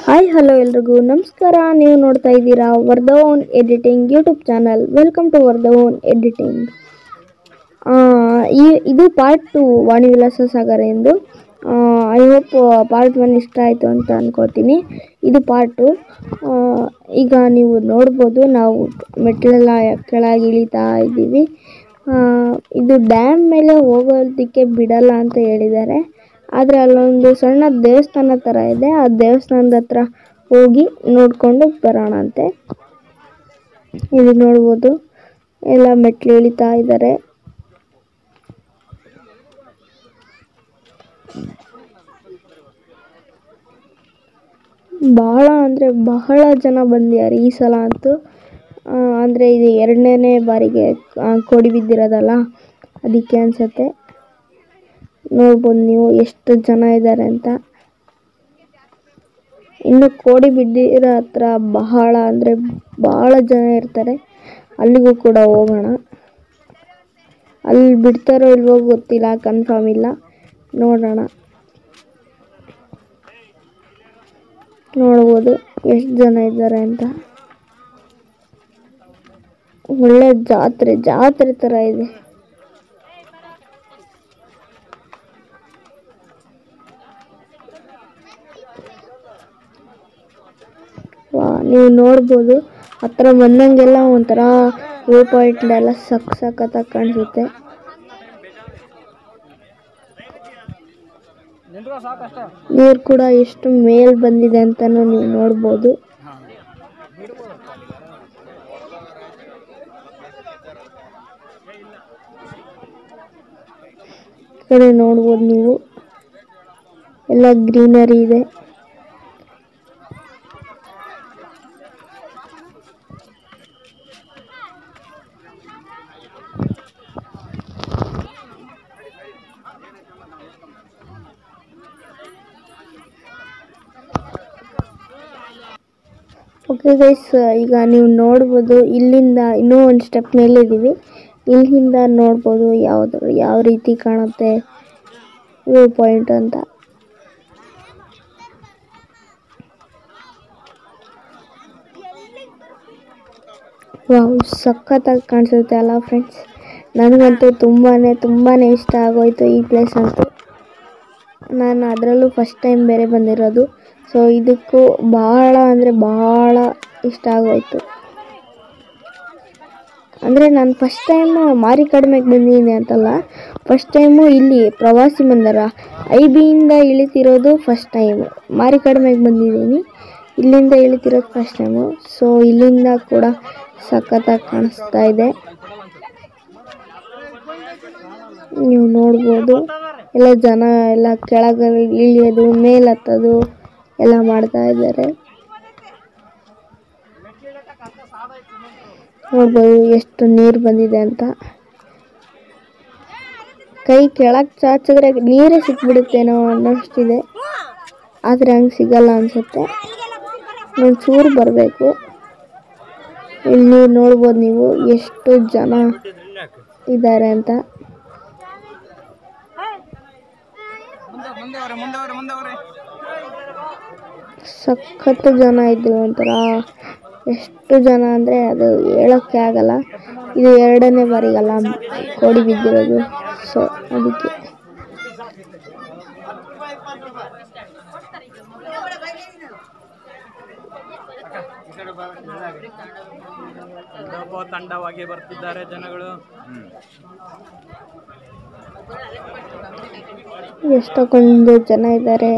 Hi hello ಎಲ್ರಿಗೂ ನಮಸ್ಕಾರ ನೀವು ನೋಡ್ತಾ ಇದ್ದೀರಾ Vardhavan editing YouTube channel welcome to Vardhavan editing ಈ ಇದು ಪಾರ್ಟ್ ಟು ವಾಣಿ ವಿಲಾಸ ಸಾಗರ ಎಂದು ಐ ಹೋಪ್ ಪಾರ್ಟ್ ಒನ್ ಇಷ್ಟ ಆಯಿತು ಅಂತ ಅನ್ಕೋತೀನಿ ಇದು ಪಾರ್ಟ್ ಟು ಈಗ ನೀವು ನೋಡ್ಬೋದು ನಾವು ಮೆಟ್ಲೆಲ್ಲ ಕೆಳಗೆ ಇಳಿತಾ ಇದ್ದೀವಿ ಆ, ಇದು ಡ್ಯಾಮ್ ಮೇಲೆ ಹೋಗೋದಕ್ಕೆ ಬಿಡಲ್ಲ ಅಂತ ಹೇಳಿದ್ದಾರೆ ಆದರೆ ಅಲ್ಲೊಂದು ಸಣ್ಣ ದೇವಸ್ಥಾನ ಥರ ಇದೆ ಆ ದೇವಸ್ಥಾನದ ಹತ್ರ ಹೋಗಿ ನೋಡ್ಕೊಂಡು ಬರೋಣ ಅಂತೆ ಇಲ್ಲಿ ನೋಡ್ಬೋದು ಎಲ್ಲ ಮೆಟ್ಲು ಇಳಿತಾ ಇದ್ದಾರೆ ಬಹಳ ಅಂದರೆ ಬಹಳ ಜನ ಬಂದಿದ್ದಾರೆ ಈ ಸಲ ಅಂತೂ ಆ, ಅಂದರೆ ಇದು ಎರಡನೇ ಬಾರಿಗೆ ಆ, ಕೋಡಿ ಬಿದ್ದಿರೋದಲ್ಲ ಅದಕ್ಕೆ ಅನ್ಸತ್ತೆ ನೋಡ್ಬೋದು ನೀವು ಎಷ್ಟು ಜನ ಇದ್ದಾರೆ ಅಂತ ಇನ್ನು ಕೋಡಿ ಬಿದ್ದಿರೋ ಹತ್ರ ಬಹಳ ಅಂದರೆ ಬಹಳ ಜನ ಇರ್ತಾರೆ ಅಲ್ಲಿಗೂ ಕೂಡ ಹೋಗೋಣ ಅಲ್ಲಿ ಬಿಡ್ತಾರೋ ಇಲ್ವೋ ಗೊತ್ತಿಲ್ಲ ಕನ್ಫರ್ಮ್ ಇಲ್ಲ ನೋಡೋಣ ನೋಡ್ಬೋದು ಎಷ್ಟು ಜನ ಇದ್ದಾರೆ ಅಂತ ಒಳ್ಳೆ ಜಾತ್ರೆ ಜಾತ್ರೆ ಥರ ಇದೆ ವಾ ನೀವು ನೋಡ್ಬೋದು ಹತ್ರ ಬಂದಂಗೆಲ್ಲ ಒಂಥರ ವ್ಯೂ ಪಾಯಿಂಟ್ ಎಲ್ಲ ಸಕ್ ಸಖತ್ತಾಗಿ ಕಾಣಿಸುತ್ತೆ ನೀರು ಕೂಡ ಎಷ್ಟು ಮೇಲ್ ಬಂದಿದೆ ಅಂತಾನು ನೀವು ನೋಡ್ಬೋದು ಈ ಕಡೆ ನೋಡ್ಬೋದು ನೀವು ಎಲ್ಲ ಗ್ರೀನರಿ ಇದೆ ಓಕೆ ಗೈಸ್ ಈಗ ನೀವು ನೋಡ್ಬೋದು ಇಲ್ಲಿಂದ ಇನ್ನೂ ಒಂದು ಸ್ಟೆಪ್ ಮೇಲೆ ಇದ್ದೀವಿ ಇಲ್ಲಿಂದ ನೋಡ್ಬೋದು ಯಾವುದು ಯಾವ ರೀತಿ ಕಾಣುತ್ತೆ ವ್ಯೂ ಪಾಯಿಂಟ್ ಅಂತ ವಾವ್ ಸಖತ್ತಾಗಿ ಕಾಣಿಸುತ್ತೆ ಅಲ್ಲ ಫ್ರೆಂಡ್ಸ್ ನನಗಂತೂ ತುಂಬಾ ತುಂಬಾ ಇಷ್ಟ ಆಗೋಯ್ತು ಈ ಪ್ಲೇಸ್ ಅಂತೂ ನಾನು ಅದರಲ್ಲೂ ಫಸ್ಟ್ ಟೈಮ್ ಬೇರೆ ಬಂದಿರೋದು ಸೊ ಇದಕ್ಕೂ ಭಾಳ ಅಂದರೆ ಭಾಳ ಇಷ್ಟ ಆಗೋಯ್ತು ಅಂದರೆ ನಾನು ಫಸ್ಟ್ ಟೈಮ್ ಮಾರಿ ಕಡಿಮೆಗೆ ಬಂದಿದ್ದೀನಿ ಅಂತಲ್ಲ ಫಸ್ಟ್ ಟೈಮು ಇಲ್ಲಿ ಪ್ರವಾಸಿ ಮಂದಿರ ಐ ಬಿಯಿಂದ ಇಳಿತಿರೋದು ಫಸ್ಟ್ ಟೈಮ್ ಮಾರಿ ಕಡಿಮೆಗೆ ಬಂದಿದ್ದೀನಿ ಇಲ್ಲಿಂದ ಇಳಿತಿರೋದು ಫಸ್ಟ್ ಟೈಮು ಸೊ ಇಲ್ಲಿಂದ ಕೂಡ ಸಖತ್ತಾಗಿ ಕಾಣಿಸ್ತಾ ಇದೆ ನೀವು ನೋಡ್ಬೋದು ಎಲ್ಲ ಜನ ಎಲ್ಲ ಕೆಳಗೆ ಇಳಿಯೋದು ಮೇಲೆ ಹತ್ತೋದು ಎಲ್ಲ ಮಾಡ್ತಾ ಇದ್ದಾರೆ ನೋಡ್ಬೋದು ಎಷ್ಟು ನೀರು ಬಂದಿದೆ ಅಂತ ಕೈ ಕೆಳಗೆ ಚಾಚಿದ್ರೆ ನೀರೇ ಸಿಕ್ಬಿಡುತ್ತೇನೋ ಅನ್ನೋಷ್ಟಿದೆ ಆದರೆ ಹಂಗೆ ಸಿಗಲ್ಲ ಅನ್ಸುತ್ತೆ ಒಂಚೂರು ಬರಬೇಕು ಇಲ್ಲಿ ನೋಡ್ಬೋದು ನೀವು ಎಷ್ಟು ಜನ ಇದ್ದಾರೆ ಅಂತ ಸಖತ್ತು ಜನ ಇದ್ರು ಒಂಥರ ಎಷ್ಟು ಜನ ಅಂದರೆ ಅದು ಹೇಳೋಕ್ಕೆ ಆಗಲ್ಲ ಇದು ಎರಡನೇ ಬಾರಿಗಲ್ಲ ಕೋಡಿ ಬಿದ್ದಿರೋದು ಸೊ ಅದಕ್ಕೆ ತಂಡೋಪ ತಂಡವಾಗಿ ಬರ್ತಿದ್ದಾರೆ ಜನಗಳು ಎಷ್ಟೊಂದು ಜನ ಇದ್ದಾರೆ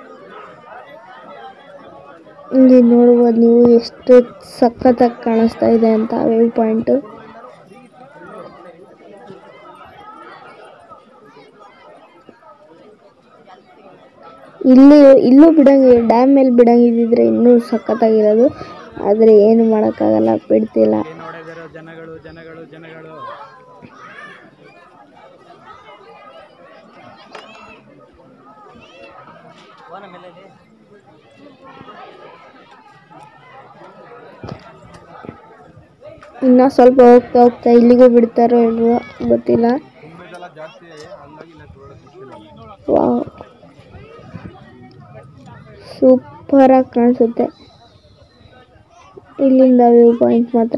ಇಲ್ಲಿ ನೋಡ್ಬೋದು ನೀವು ಎಷ್ಟು ಸಖತ್ತಾಗಿ ಕಾಣಿಸ್ತಾ ಇದೆ ಅಂತ ವ್ಯೂ ಪಾಯಿಂಟು ಇಲ್ಲಿ ಇಲ್ಲೂ ಬಿಡಂಗಿ ಡ್ಯಾಮ್ ಮೇಲೆ ಬಿಡಂಗಿದ್ದಿದ್ರೆ ಇನ್ನೂ ಸಖತ್ತಾಗಿರೋದು ಆದರೆ ಏನು ಮಾಡೋಕ್ಕಾಗಲ್ಲ ಬಿಡ್ತಿಲ್ಲ ನೋಡಿದಿರೋ ಜನಗಳು ಜನಗಳು ಜನಗಳು ಇನ್ನ ಸ್ವಲ್ಪ ಹೋಗ್ತಾ ಹೋಗ್ತಾ ಇಲ್ಲಿಗೂ ಬಿಡ್ತಾರೋ ಇಲ್ವೋ ಗೊತ್ತಿಲ್ಲ ವಾವ್ ಸೂಪರ್ ಸೂಪರ್ ಆಗಿ ಕಾಣಿಸುತ್ತೆ ಇಲ್ಲಿಂದ ವ್ಯೂ ಪಾಯಿಂಟ್ ಮಾತ್ರ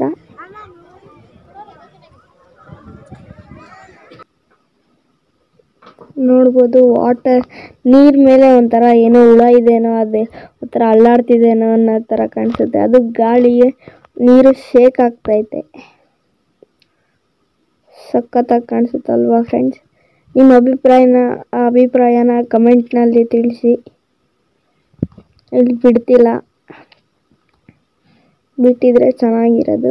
ನೋಡ್ಬೋದು ವಾಟರ್ ನೀರ್ ಮೇಲೆ ಒಂಥರ ಏನೋ ಹುಳ ಇದೆನೋ ಅದೇ ಒಂಥರ ಅಲ್ಲಾಡ್ತಿದೇನೋ ಅನ್ನೋ ಥರ ಕಾಣಿಸುತ್ತೆ ಅದು ಗಾಳಿಗೆ ನೀರು ಶೇಕ್ ಆಗ್ತೈತೆ ಸಖತ್ತಾಗಿ ಕಾಣಿಸುತ್ತಲ್ವಾ ಫ್ರೆಂಡ್ಸ್ ನಿಮ್ಮ ಅಭಿಪ್ರಾಯನ ಅಭಿಪ್ರಾಯನ ಕಮೆಂಟ್ನಲ್ಲಿ ತಿಳಿಸಿ ಇಲ್ಲಿ ಬಿಡ್ತಿಲ್ಲ ಬಿಟ್ಟಿದ್ರೆ ಚೆನ್ನಾಗಿರೋದು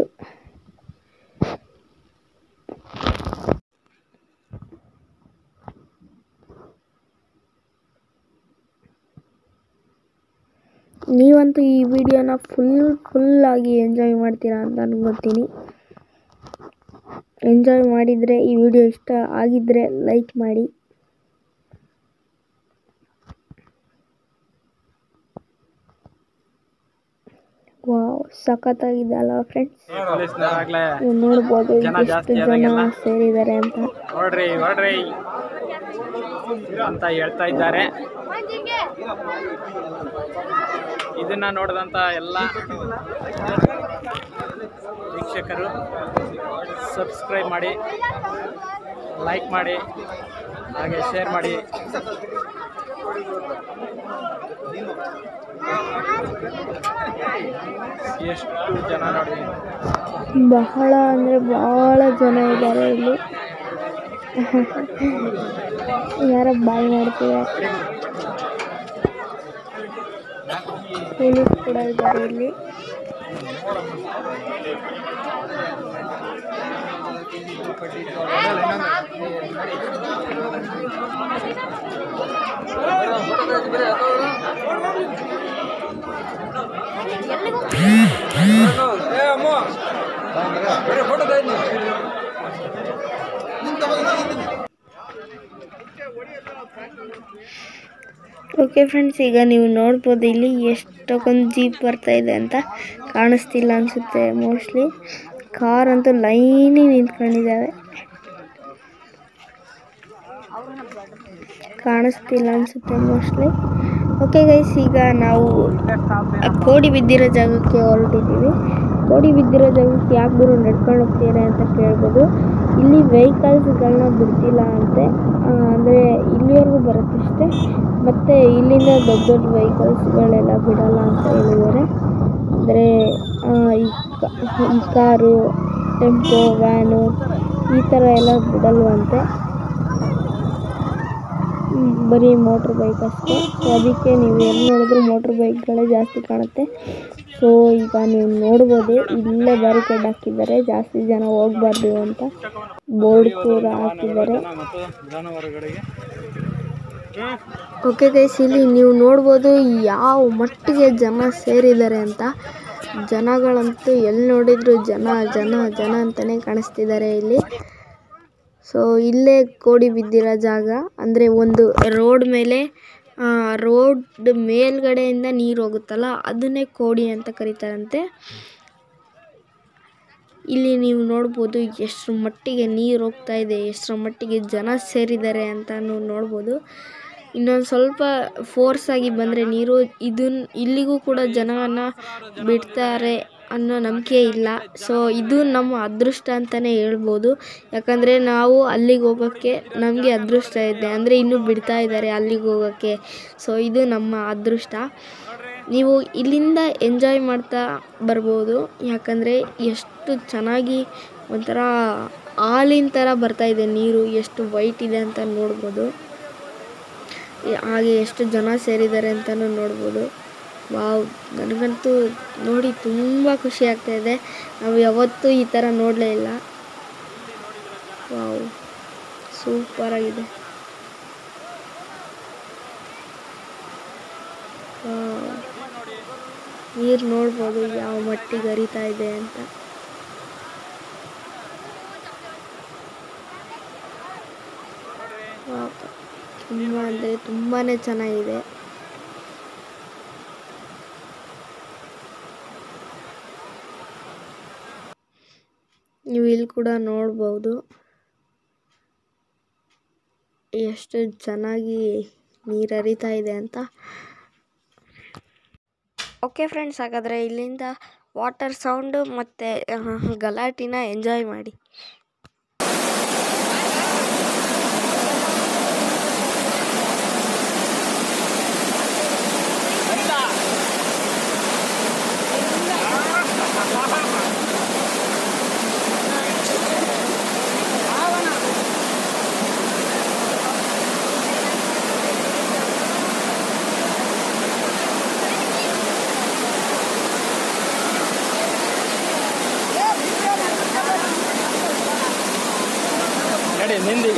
ನೀವಂತೂ ಈ ವಿಡಿಯೋನ ಫುಲ್ ಫುಲ್ಲಾಗಿ ಎಂಜಾಯ್ ಮಾಡ್ತೀರಾ ಅಂತ ಅನ್ಕೋತೀನಿ ಎಂಜಾಯ್ ಮಾಡಿದರೆ ಈ ವಿಡಿಯೋ ಇಷ್ಟ ಆಗಿದ್ದರೆ ಲೈಕ್ ಮಾಡಿ ವಾವ್ ಸಖತ್ತಾಗಿದೆ ಅಲ್ವಾ ಫ್ರೆಂಡ್ಸ್ ಪೊಲೀಸ್ನವರಾಗ್ಲೇ ನೀವು ನೋಡ್ಬೋದು ಜನ ಎಷ್ಟು ಜಾಸ್ತಿ ಜನ ಆದಾಗೆಲ್ಲ. ಸೇರಿದ್ದಾರೆ ಅಂತ ಹೊಡ್ರಿ ಹೊಡ್ರಿ ಅಂತ ಹೇಳ್ತಾ ಇದ್ದಾರೆ ಇದನ್ನ ನೋಡಿದಂತ ಎಲ್ಲ ವೀಕ್ಷಕರು ಸಬ್ಸ್ಕ್ರೈಬ್ ಮಾಡಿ ಲೈಕ್ ಮಾಡಿ ಹಾಗೆ ಶೇರ್ ಮಾಡಿ ಎಷ್ಟು ಜನ ನೋಡಿ ಬಹಳ ಅಂದರೆ ಬಹಳ ಜನ ಇದ್ದಾರೆ ಇಲ್ಲಿ ಯಾರೋ ಬಾಯ್ ಮಾಡ್ತಿದ್ದಾರೆ ಪೊಲೀಸ್ ಕೂಡ ಇದ್ದಾರೆ ಇಲ್ಲಿ ಓಕೆ ಫ್ರೆಂಡ್ಸ್ ಈಗ ನೀವು ನೋಡ್ಬೋದು ಇಲ್ಲಿ ಎಷ್ಟೊಂದು ಜೀಪ್ ಬರ್ತಾ ಇದೆ ಅಂತ ಕಾಣಿಸ್ತಿಲ್ಲ ಅನಿಸುತ್ತೆ ಮೋಸ್ಟ್ಲಿ ಕಾರ್ ಅಂತೂ ಲೈನಿಗೆ ನಿಂತ್ಕೊಂಡಿದ್ದಾವೆ ಕಾಣಿಸ್ತಿಲ್ಲ ಅನಿಸುತ್ತೆ ಮೋಸ್ಟ್ಲಿ ಓಕೆ ಗೈಸ್ ಈಗ ನಾವು ಆ ಕೋಡಿ ಬಿದ್ದಿರೋ ಜಾಗಕ್ಕೆ ಹೊರಟಿದ್ದೀವಿ ಕೋಡಿ ಬಿದ್ದಿರೋ ಜಾಗಕ್ಕೆ ಯಾಕೆ ಗುರು ನಡ್ಕೊಂಡು ಹೋಗ್ತೀರಾ ಅಂತ ಕೇಳ್ಬೋದು ಇಲ್ಲಿ ವೆಹಿಕಲ್ಸ್ಗಳನ್ನ ಬಿಡ್ತಿಲ್ಲ ಅಂತೆ ಅಂದರೆ ಇಲ್ಲಿವರೆಗೂ ಬರುತ್ತಷ್ಟೇ ಮತ್ತು ಇಲ್ಲಿಂದ ದೊಡ್ಡ ದೊಡ್ಡ ವೆಹಿಕಲ್ಸ್ಗಳೆಲ್ಲ ಬಿಡಲ್ಲ ಅಂತ ಹೇಳಿದ್ದಾರೆ ಅಂದರೆ ಈ ಕ- ಈ ಕಾರು ಟೆಂಪೋ ವ್ಯಾನು ಈ ಥರ ಎಲ್ಲ ಬಿಡಲ್ವಂತೆ ಹ್ಮ್, ಬರೀ ಮೋಟ್ರ್ ಬೈಕ್ ಅಷ್ಟೇ ಸೊ ಅದಕ್ಕೆ ನೀವು ಎಲ್ಲಿ ನೋಡಿದ್ರು ಮೋಟ್ರ್ ಬೈಕ್ಗಳೇ ಜಾಸ್ತಿ ಕಾಣುತ್ತೆ ಸೊ ಈಗ ನೀವು ನೋಡ್ಬೋದು ಇಲ್ಲೇ ಬ್ಯಾರಿಕೇಡ್ ಹಾಕಿದ್ದಾರೆ ಜಾಸ್ತಿ ಜನ ಹೋಗ್ಬಾರ್ದು ಅಂತ ಬೋರ್ಡ್ ಕೂಡ ಹಾಕಿದ್ದಾರೆ ಮತ್ತು ಜಾನುವಾರುಗಳಿಗೆ ಓಕೆ ಗೈಸ್ ಇಲ್ಲಿ ನೀವು ನೋಡ್ಬೋದು ಯಾವ ಮಟ್ಟಿಗೆ ಜನ ಸೇರಿದ್ದಾರೆ ಅಂತ ಜನಗಳಂತೂ ಎಲ್ಲಿ ನೋಡಿದ್ರು ಜನ ಜನ ಜನ ಅಂತಲೇ ಕಾಣಿಸ್ತಿದ್ದಾರೆ ಇಲ್ಲಿ ಸೊ ಇಲ್ಲೇ ಕೋಡಿ ಬಿದ್ದಿರೋ ಜಾಗ ಅಂದರೆ ಒಂದು ರೋಡ್ ಮೇಲೆ ರೋಡ್ ಮೇಲ್ಗಡೆಯಿಂದ ನೀರು ಹೋಗುತ್ತಲ್ಲ ಅದನ್ನೇ ಕೋಡಿ ಅಂತ ಕರೀತಾರಂತೆ ಇಲ್ಲಿ ನೀವು ನೋಡ್ಬೋದು ಎಷ್ಟರ ಮಟ್ಟಿಗೆ ನೀರು ಹೋಗ್ತಾ ಇದೆ ಎಷ್ಟರ ಮಟ್ಟಿಗೆ ಜನ ಸೇರಿದ್ದಾರೆ ಅಂತ ನೋಡ್ಬೋದು ಇನ್ನೊಂದು ಸ್ವಲ್ಪ ಫೋರ್ಸ್ ಆಗಿ ಬಂದರೆ ನೀರು ಇದನ್ನ ಇಲ್ಲಿಗೂ ಕೂಡ ಜನವನ್ನು ಬಿಡ್ತಾರೆ ಅನ್ನೋ ನಂಬಿಕೆ ಇಲ್ಲ ಸೊ ಇದು ನಮ್ಮ ಅದೃಷ್ಟ ಅಂತಲೇ ಹೇಳ್ಬೋದು ಯಾಕಂದರೆ ನಾವು ಅಲ್ಲಿಗೆ ಹೋಗೋಕ್ಕೆ ನಮಗೆ ಅದೃಷ್ಟ ಇದೆ ಅಂದರೆ ಇನ್ನೂ ಬಿಡ್ತಾ ಇದ್ದಾರೆ ಅಲ್ಲಿಗೆ ಹೋಗೋಕ್ಕೆ ಸೊ ಇದು ನಮ್ಮ ಅದೃಷ್ಟ ನೀವು ಇಲ್ಲಿಂದ ಎಂಜಾಯ್ ಮಾಡ್ತಾ ಬರ್ಬೋದು ಯಾಕಂದರೆ ಎಷ್ಟು ಚೆನ್ನಾಗಿ ಒಂಥರ ಹಾಲಿನ ಥರ ಬರ್ತಾ ಇದೆ ನೀರು ಎಷ್ಟು ವೈಟ್ ಇದೆ ಅಂತ ನೋಡ್ಬೋದು ಈ- ಹಾಗೆ ಎಷ್ಟು ಜನ ಸೇರಿದ್ದಾರೆ ಅಂತಲೂ ನೋಡ್ಬೋದು ವಾವ್ ನನಗಂತೂ ನೋಡಿ ತುಂಬ ಖುಷಿ ಆಗ್ತಾ ಇದೆ ನಾವು ಯಾವತ್ತೂ ಈ ಥರ ನೋಡಲೇ ಇಲ್ಲ ವಾವ್ ಸೂಪರಾಗಿದೆ ವಾವ್ ನೀರು ನೋಡ್ಬೋದು ಯಾವ ಮಟ್ಟಿಗೆ ಹರಿತಾ ಇದೆ ಅಂತ ವಾವ್. ತುಂಬ ಅಂದರೆ ತುಂಬಾ ಚೆನ್ನಾಗಿದೆ ನೀವು ಇಲ್ಲಿ ಕೂಡ ನೋಡ್ಬೋದು ಎಷ್ಟು ಚೆನ್ನಾಗಿ ನೀರು ಹರಿತಾ ಇದೆ ಅಂತ ಓಕೆ ಫ್ರೆಂಡ್ಸ್ ಹಾಗಾದರೆ ಇಲ್ಲಿಂದ ವಾಟರ್ ಸೌಂಡು ಮತ್ತು ಗಲಾಟಿನ ಎಂಜಾಯ್ ಮಾಡಿ ನಡಿ ನಿಂದೀಗ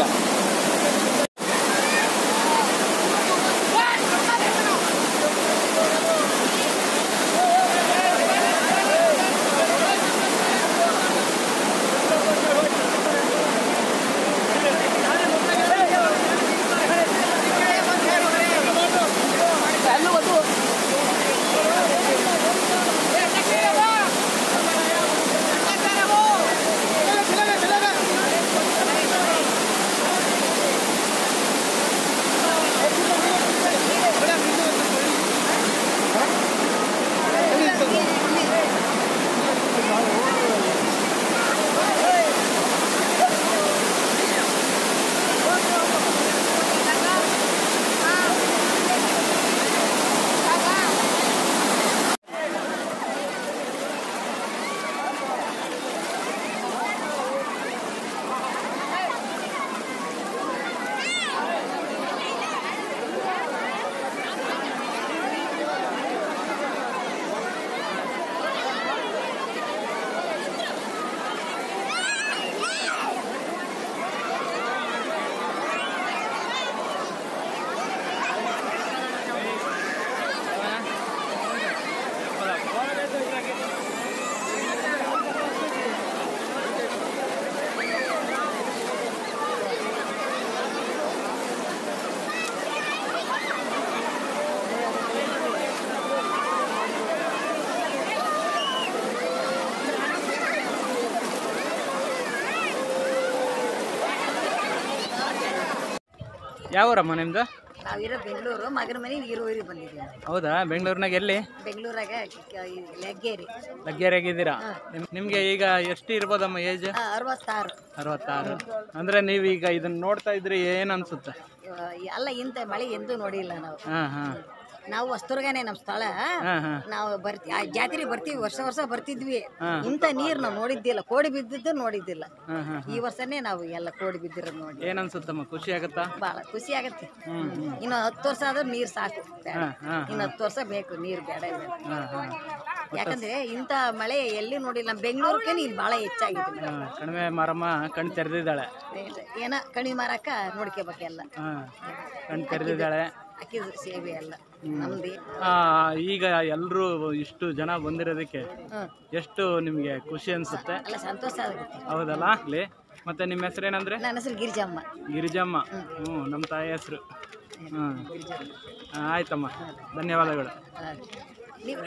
ಯಾವ ಊರಮ್ಮ ನಿಮ್ದು ನಾವಿರೋ ಬೆಂಗಳೂರು ಮಗನ ಮನೆ ಇರುವರಿ ಬಂದಿದ್ದೀವಿ ಹೌದಾ ಬೆಂಗಳೂರಿನಾಗ ಎಲ್ಲಿ ಬೆಂಗಳೂರಾಗ ಕ- ಈ ಲೆಗ್ಗೇರಿ ಲಗ್ಗೆರೆಯಾಗಿದ್ದೀರಾ ನಿಮ್- ನಿಮ್ಗೆ ಈಗ ಎಷ್ಟು ಇರ್ಬೋದಮ್ಮ ಏಜ್ ಆ, ಅರವತ್ತಾರು ಅರವತ್ತಾರು ಅಂದ್ರೆ ನೀವೀಗ ಇದನ್ನ ನೋಡ್ತಾ ಇದ್ರಿ ಏನ್ ಅನ್ಸುತ್ತೆ ಆ, ಅಲ್ಲ ಇಂಥ ಮಳೆ ಎಂದೂ ನೋಡಿಲ್ಲ ನಾವು ಹಾ ಹಾ ನಾವು ಹೊಸ್ತುರ್ಗಾನೆ ನಮ್ಮ ಸ್ಥಳ ಹಾ ಹಾ ನಾವು ಬರ್ತಿ ಆ ಜಾತ್ರೆ ಬರ್ತೀವಿ ವರ್ಷ ವರ್ಷ ಬರ್ತಿದ್ವಿ ಹಾ. ಇಂಥ ನೀರು ನಾವು ನೋಡಿದ್ದಿಲ್ಲ ಕೋಡಿ ಬಿದ್ದಿದ್ದು ನೋಡಿದ್ದಿಲ್ಲ ಹಾ ಹಾ ಈ ವರ್ಷನೇ ನಾವು ಎಲ್ಲ ಕೋಡಿ ಬಿದ್ದಿರೋದು ನೋಡಿ ಏನ್ ಅನ್ಸುತ್ತಮ್ಮ ಖುಷಿ ಆಗತ್ತಾ ಭಾಳ ಖುಷಿ ಆಗತ್ತೆ ಹ್ಮ್ ಹ್ಮ್ ಇನ್ನು ಹತ್ತು ವರ್ಷ ಆದ್ರೆ ನೀರು ಸಾಕು ಬೇಡ ಹಾ ಹಾ ಇನ್ನು ಹತ್ತು ವರ್ಷ ಬೇಕು ನೀರು ಬೇಡ ಬೇಡ ಹಾ ಹಾ ಯಾಕಂದ್ರೆ ಇಂಥ ಮಳೆ ಎಲ್ಲಿ ನೋಡಿಲ್ಲ ನಮ್ಮ ಬೆಂಗಳೂರಿಗೆ ಇಲ್ಲಿ ಭಾಳ ಹೆಚ್ಚಾಗಿದೆ ಹಾ, ಕಣಿವೆ ಮಾರಮ್ಮ ಕಣ್ ತೆರೆದಿದ್ದಾಳೆ ಏನ ಕಣಿ ಮಾರಕ್ಕ ನೋಡ್ಕೋಬೇಕೆಲ್ಲ ಹಾ ಕಣ್ ತೆರೆದಿದ್ದಾಳೆ ಅಕ್ಕಿದ ಸೇವೆ ಎಲ್ಲ ನಮ್ದು ಆ, ಈಗ ಎಲ್ಲರೂ ಇಷ್ಟು ಜನ ಬಂದಿರೋದಕ್ಕೆ ಹ್ಮ್ ಎಷ್ಟು ನಿಮಗೆ ಖುಷಿ ಅನ್ಸುತ್ತೆ ಎಲ್ಲ ಸಂತೋಷ ಆಗುತ್ತೆ ಹೌದಲ್ಲ ಅಲ್ಲಿ ಮತ್ತೆ ನಿಮ್ಮ ಹೆಸರೇನಂದ್ರೆ ನನ್ನ ಹೆಸರು ಗಿರಿಜಮ್ಮ ಗಿರಿಜಮ್ಮ ಹ್ಞೂ ನಮ್ಮ ತಾಯಿ ಹೆಸರು ಹ್ಞೂ ಗಿರಿಜಮ್ಮ ಆಯ್ತಮ್ಮ ಧನ್ಯವಾದಗಳು ಹಾ. ನೀವು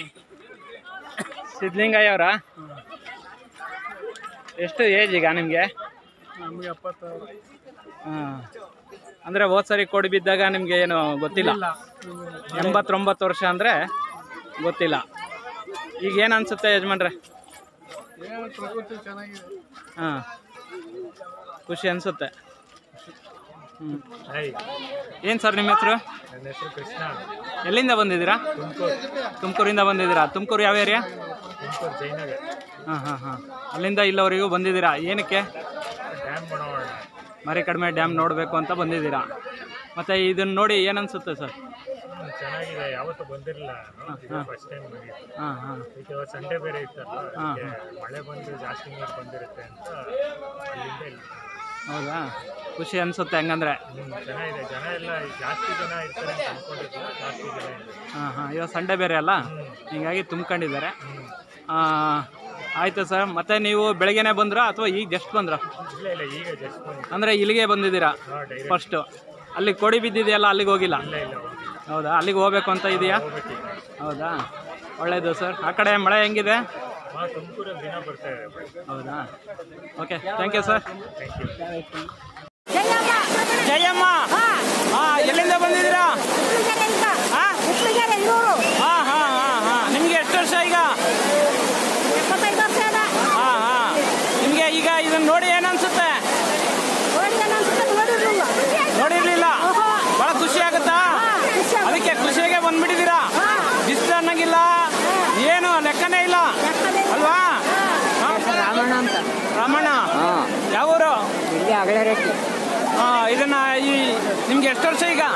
ಸಿದ್ಧಲಿಂಗಯ್ಯ ಅವರ ಎಷ್ಟು ಏಜ್ ಈಗ ನಿಮಗೆ ನಮಗೆ ಎಪ್ಪತ್ತು ಹಾಂ ಅಂದರೆ ಹೋದ್ ಸರಿ ಕೊಡಿ ಬಿದ್ದಾಗ ನಿಮಗೆ ಏನು ಗೊತ್ತಿಲ್ಲ ಎಂಬತ್ತೊಂಬತ್ತು ವರ್ಷ ಅಂದರೆ ಗೊತ್ತಿಲ್ಲ ಈಗ ಏನು ಅನ್ಸುತ್ತೆ ಯಜಮಾನ್ರೆ ಏನು ಪ್ರಕೃತಿ ಚೆನ್ನಾಗಿದೆ ಹಾಂ ಖುಷಿ ಅನಿಸುತ್ತೆ ಹ್ಞೂ ಏನು ಸರ್ ನಿಮ್ಮ ಹೆಸರು ನನ್ನ ಹೆಸರು ಕೃಷ್ಣ ಎಲ್ಲಿಂದ ಬಂದಿದ್ದೀರಾ ತುಮಕೂರು ತುಮಕೂರಿಂದ ಬಂದಿದ್ದೀರಾ ತುಮಕೂರು ಯಾವ ಏರಿಯಾ ತುಮಕೂರು ಜಯನಗರ ಹಾಂ ಹಾಂ ಹಾಂ ಅಲ್ಲಿಂದ ಇಲ್ಲವರೆಗೂ ಬಂದಿದ್ದೀರಾ ಏನಕ್ಕೆ ಡ್ಯಾಮ್ ಬಣವಾಡ ಮರಿ ಕಡಿಮೆ ಡ್ಯಾಮ್ ನೋಡಬೇಕು ಅಂತ ಬಂದಿದ್ದೀರಾ ಮತ್ತು ಇದನ್ನು ನೋಡಿ ಏನನ್ಸುತ್ತೆ ಸರ್ ಚೆನ್ನಾಗಿದೆ ಯಾವತ್ತೂ ಬಂದಿರಲಿಲ್ಲ ಫಸ್ಟ್ ಟೈಮ್ ಬಂದಿದ್ದು ಹಾಂ ಹಾಂ ಈಗ ಇವತ್ತು ಸಂಡೇ ಬೇರೆ ಇತ್ತಲ್ಲ ಹಾಂ ಅದಕ್ಕೆ ಮಳೆ ಬಂದು ಜಾಸ್ತಿ ನೀರು ಬಂದಿರುತ್ತೆ ಅಂತ ಅಲ್ಲಿಂದ ಇಲ್ಲಿ ಹೌದಾ ಖುಷಿ ಅನಿಸುತ್ತೆ ಹಂಗಂದ್ರೆ ಹ್ಮ್, ಚೆನ್ನಾಗಿದೆ ಜನ ಎಲ್ಲ ಜಾಸ್ತಿ ಜನ ಇರ್ತಾರೆ ಅಂತ ಅನ್ಕೊಂಡಿದ್ದಿಲ್ಲ ಜಾಸ್ತಿ ಜನ ಇದೆ ಹಾಂ ಹಾಂ ಇವಾಗ ಸಂಡೇ ಬೇರೆ ಅಲ್ಲ ಹೀಗಾಗಿ ತುಂಬ್ಕೊಂಡಿದ್ದಾರೆ ಆಯಿತು ಸರ್ ಮತ್ತೆ ನೀವು ಬೆಳಗ್ಗೆನೆ ಬಂದ್ರಾ ಅಥವಾ ಈಗ ಜಸ್ಟ್ ಬಂದ್ರಾ ಇಲ್ಲ ಇಲ್ಲ ಈಗ ಜಸ್ಟ್ ಬಂದಿದ್ದು ಅಂದರೆ ಇಲ್ಲಿಗೆ ಬಂದಿದ್ದೀರಾ ಹಾಂ ಡೈರೆಕ್ಟ್ ಫಸ್ಟು ಅಲ್ಲಿ ಕೊಡಿ ಬಿದ್ದಿದೆಯಲ್ಲ ಅಲ್ಲಿಗೆ ಹೋಗಿಲ್ಲ ಇಲ್ಲ ಇಲ್ಲ ಹೋಗಿ ಹೌದಾ ಅಲ್ಲಿಗೆ ಹೋಗ್ಬೇಕು ಅಂತ ಇದೆಯಾ ಹೋಗ್ಬೇಕೀಗ ಹೌದಾ ಒಳ್ಳೆಯದು ಸರ್ ಆ ಕಡೆ ಮಳೆ ಹೆಂಗಿದೆ ಹಾಂ ತುಮಕೂರಲ್ಲಿ ದಿನ ಬರ್ತಾ ಇದೆ ಹೌದಾ okay thank you sir thank you Jayamma ಹಾ ಎಲ್ಲಿಂದ ಬಂದಿದ್ದೀರಾ ಹಾ ಹಾ ಹಾ ಹಾ ಹಾ ನಿಮ್ಗೆ ಅಗಲರೆಟ್ಟಿ ಆ, ಇದನ್ನ ಈ ನಿಮ್ಗೆ ಎಷ್ಟು ವರ್ಷ ಈಗ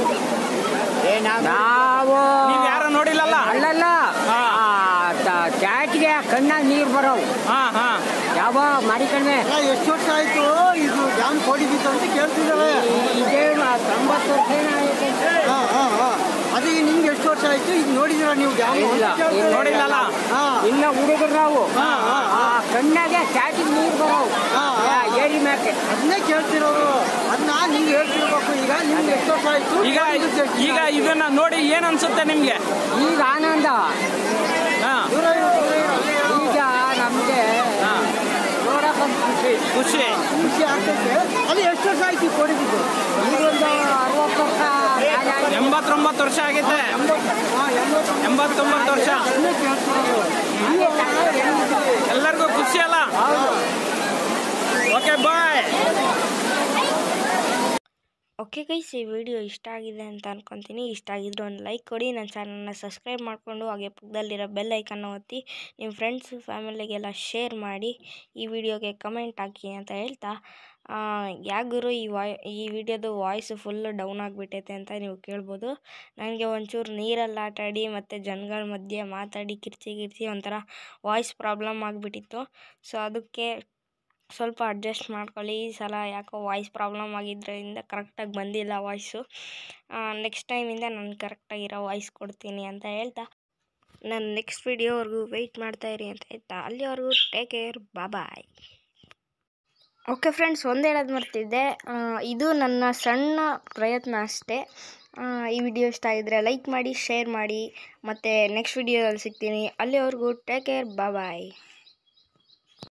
ನಾವು ನೀವ್ ಯಾರು ನೋಡಿಲ್ಲಲ್ಲ ಅಲ್ಲಲ್ಲ ಹಾ. ಕ್ಯಾಟ್ಗೆ ಕಣ್ಣಾಗ ನೀರು ಬರೋವು ಹಾ ಹಾ ಯಾವ ಮರಿ ಕಡಿಮೆ ಎಷ್ಟು ವರ್ಷ ಆಯ್ತು ಇದು ಡ್ಯಾಮ್ ಕೋಡಿ ಬಿತ್ತು ಅಂತ ಕೇಳ್ತಿದ್ದಾರೆ ಇದೇ ತೊಂಬತ್ತು ವರ್ಷ ಆಯ್ತು ಹಾ ಹಾ ಹಾ ಅದೇ ನಿಮ್ಗೆ ಎಷ್ಟು ವರ್ಷ ಆಯ್ತು ಈಗ ನೋಡಿದಿರ ನೀವು ಡ್ಯಾಮ್ ಇಲ್ಲ, ಇಲ್ಲ. ನೋಡಿಲ್ಲಲ್ಲ ಹಾ ಇನ್ನ ಹುಡುಗರು ನಾವು ಹಾ, ಹಾ, ಹಾ. ಆ ಕಣ್ಣಾಗೆ ಕ್ಯಾಟಿಗೆ ನೀರು ಬರೋವು ಹಾ, ಹಾ. ಯಾ, ಏರಿ ಮ್ಯಾಕೆ ಅದನ್ನೇ ಕೇಳ್ತಿರೋರು ಅದನ್ನ ನೀವು ಹೇಳ್ತಿರ್ಬೇಕು ಈಗ ನಿಮ್ಗೆ ಎಷ್ಟು ವರ್ಷ ಆಯ್ತು ಈಗ ಈಗ ಇದನ್ನ ನೋಡಿ ಏನ್ ಅನ್ಸುತ್ತೆ ನಿಮ್ಗೆ ಈಗ ಆನಂದ ಹಾ ದೂರ ಇರು, ದೂರ ಇರು. ಈಗ ನಮಗೆ ಹಾ ನೋಡಕ್ ಒಂದು ಖುಷಿ ಖುಷಿ ಖುಷಿ ಆಗ್ತೈತೆ ಅದು ಎಷ್ಟು ವರ್ಷ ಆಯ್ತು ಈ ಕೋಡಿ ಬಿದ್ದು ಈಗೊಂದು ಅರವತ್ತು ವರ್ಷ ಮೇಲೆ ಆಗಿದೆ. ಎಂಬತ್ತೊಂಬತ್ತು ವರ್ಷ ಆಗೈತೆ ಹಾ ಎಂಬತ್ತು ಎಂಬತ್ತೊಂಬತ್ತು ವರ್ಷ ಅದನ್ನೇ ಕೇಳ್ತಿರೋರು ಎಲ್ಲರಿಗೂ ಖುಷಿ ಅಲ್ಲ ಓಕೆ ಬಾಯ್ ಓಕೆ ಗೈಸ್ ಈ ವಿಡಿಯೋ ಇಷ್ಟ ಆಗಿದೆ ಅಂತ ಅನ್ಕೊತೀನಿ ಇಷ್ಟ ಆಗಿದ್ರೆ ಒಂದು ಲೈಕ್ ಕೊಡಿ ನನ್ನ ಚಾನಲ್ನ ಸಬ್ಸ್ಕ್ರೈಬ್ ಮಾಡಿಕೊಂಡು ಹಾಗೆ ಪಕ್ಕದಲ್ಲಿರೋ ಬೆಲ್ ಐಕನ್ನ ಒತ್ತಿ ನಿಮ್ಮ ಫ್ರೆಂಡ್ಸ್ ಫ್ಯಾಮಿಲಿಗೆಲ್ಲ ಶೇರ್ ಮಾಡಿ ಈ ವಿಡಿಯೋಗೆ ಕಮೆಂಟ್ ಹಾಕಿ ಅಂತ ಹೇಳ್ತಾ ಯಾಗುರು ಈ ವಾಯ್ ಈ ವಿಡಿಯೋದು ವಾಯ್ಸು ಫುಲ್ಲು ಡೌನ್ ಆಗಿಬಿಟ್ಟೈತೆ ಅಂತ ನೀವು ಕೇಳ್ಬೋದು ನನಗೆ ಒಂಚೂರು ನೀರಲ್ಲಿ ಆಟಾಡಿ ಮತ್ತು ಜನಗಳ ಮಧ್ಯೆ ಮಾತಾಡಿ ಕಿರ್ಚಿ ಕಿರ್ಚಿ ಒಂಥರ ವಾಯ್ಸ್ ಪ್ರಾಬ್ಲಮ್ ಆಗಿಬಿಟ್ಟಿತ್ತು ಸೊ ಅದಕ್ಕೆ ಸ್ವಲ್ಪ ಅಡ್ಜಸ್ಟ್ ಮಾಡ್ಕೊಳ್ಳಿ ಈ ಸಲ ಯಾಕೋ ವಾಯ್ಸ್ ಪ್ರಾಬ್ಲಮ್ ಆಗಿದ್ದರಿಂದ ಕರೆಕ್ಟಾಗಿ ಬಂದಿಲ್ಲ ವಾಯ್ಸು ನೆಕ್ಸ್ಟ್ ಟೈಮಿಂದ ನಾನು ಕರೆಕ್ಟಾಗಿರೋ ವಾಯ್ಸ್ ಕೊಡ್ತೀನಿ ಅಂತ ಹೇಳ್ತಾ ನಾನು ನೆಕ್ಸ್ಟ್ ವಿಡಿಯೋವರೆಗೂ ವೆಯ್ಟ್ ಮಾಡ್ತಾಯಿರಿ ಅಂತ ಹೇಳ್ತಾ ಅಲ್ಲಿವರೆಗೂ take care bye okay friends ಒಂದು ಹೇಳೋದು ಮರ್ತಿದ್ದೆ ಆ, ಇದು ನನ್ನ ಸಣ್ಣ ಪ್ರಯತ್ನ ಅಷ್ಟೇ ಆ, ಈ ವಿಡಿಯೋ ಇಷ್ಟ ಆಗಿದ್ರೆ ಲೈಕ್ ಮಾಡಿ ಶೇರ್ ಮಾಡಿ ಮತ್ತು ನೆಕ್ಸ್ಟ್ ವಿಡಿಯೋದಲ್ಲಿ ಸಿಗ್ತೀನಿ ಅಲ್ಲಿವರೆಗೂ ಟೇಕ್ ಕೇರ್ ಬಾಯ್